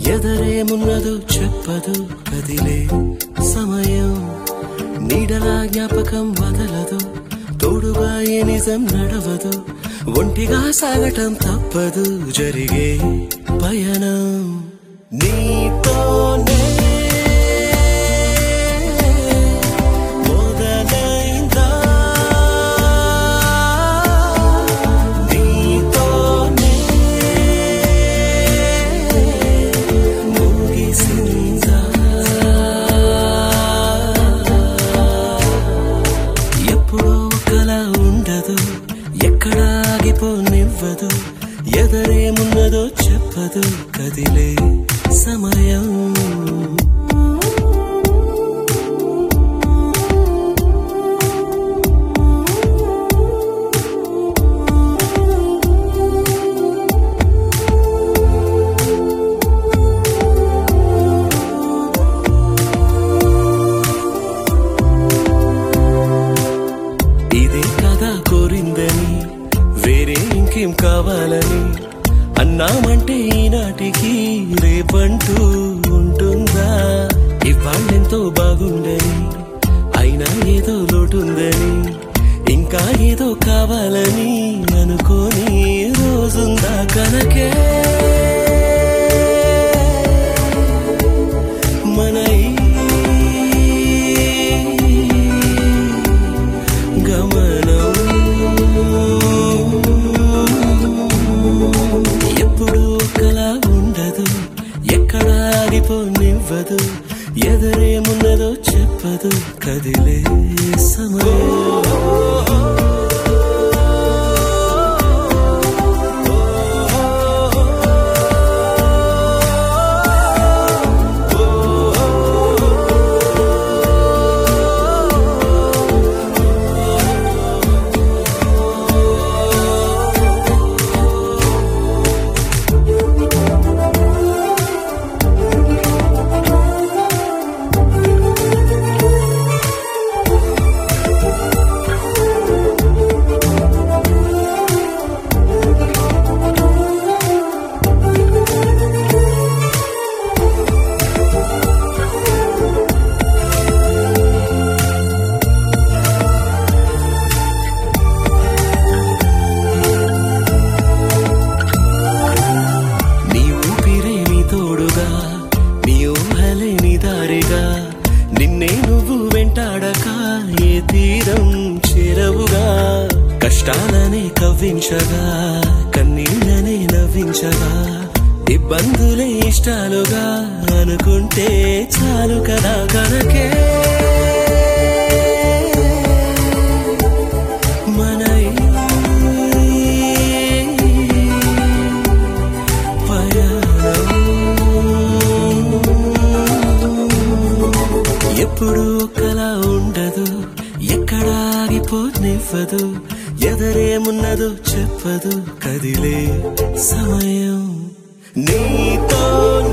ఎదరేమున్నదో చెప్పదు కదిలే సమయం నీడలా జ్ఞాపకం వదలదు తోడుగా ఏ నిజం నడవదు ఒంటిగా సాగటం తప్పదు జరిగే పయనం నీతోనే మొదలైందా నీతోనే ముగిసిందా ఎప్పుడో ఒకలా ఉండదు ఎక్కడ ఆగిపోనివ్వదు ఎదరేమున్నదో చెప్పదు కదిలే సమయం ఇదే కదా కోరిందని వేరే ఇంకేం కావాలని అన్నామంటే ఈనాటికి రేపంటూ ఉంటుందా ఇవాళ్ళెంతో బాగుండని అయినా ఏదో లోటుందని ఇంకా ఏదో కావాలని అనుకోని రోజుందా కనకే మన ఈ గమనం ఎప్పుడు ఒకలా ఉండదు ఎక్కడ ఆగిపోనివ్వదు ఎదరేమున్నదో చెప్పదు కదిలే సమయం నీ ఊపిరే నీ తోడుగా నీ ఊహలే నీ దారిగా నిన్నే నువ్వు వెంటాడక ఏ తీరం చేరవుగా కష్టాలనే కవ్వించగా కన్నీళ్ళనే నవ్వించగా ఇబ్బందులే ఇష్టాలుగా అనుకుంటే చాలు కదా కనకే మన ఈ ఎప్పుడు ఒకలా ఉండదు ఎక్కడ ఆగిపోనివ్వదు ఎదరేమున్నదో చెప్పదు కదిలే సమయం నీతో